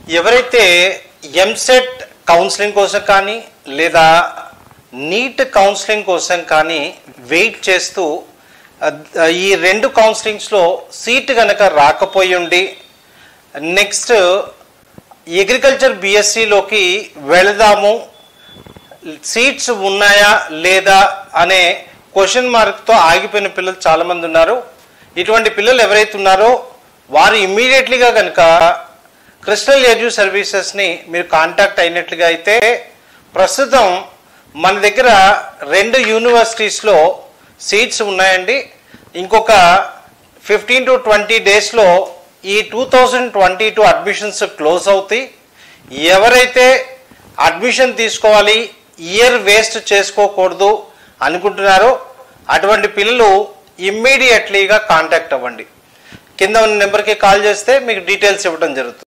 ఎవరైతే ఎంసెట్ కౌన్సిలింగ్ కోసం కానీ లేదా నీట్ కౌన్సిలింగ్ కోసం కానీ వెయిట్ చేస్తూ అద్- ఈ రెండు కౌన్సిలింగ్స్లో సీట్ కనుక రాకపోయి ఉండి నెక్స్ట్ అగ్రికల్చర్ బీఎస్సీలోకి వెళదాము సీట్స్ ఉన్నాయా లేదా అనే క్వశ్చన్ మార్క్తో ఆగిపోయిన పిల్లలు చాలామంది ఉన్నారు ఇటువంటి పిల్లలు ఎవరైతే ఉన్నారో వారు ఇమ్మీడియట్లీగా కనుక క్రిస్టల్ ఎడ్యూ సర్వీసెస్ని మీరు కాంటాక్ట్ అయినట్లుగా అయితే ప్రస్తుతం మన దగ్గర రెండు యూనివర్సిటీస్లో సీట్స్ ఉన్నాయండి ఇంకొక ఫిఫ్టీన్ టు ట్వంటీ డేస్లో ఈ two thousand twenty two admissions close అవుతాయి ఎవరైతే అడ్మిషన్ తీసుకోవాలి ఇయర్ వేస్ట్ చేసుకోకూడదు అనుకుంటున్నారో అటువంటి పిల్లలు ఇమ్మీడియట్లీగా కాంటాక్ట్ అవ్వండి కింద ఉన్న నెంబర్కి కాల్ చేస్తే మీకు డీటెయిల్స్ ఇవ్వడం జరుగుతుంది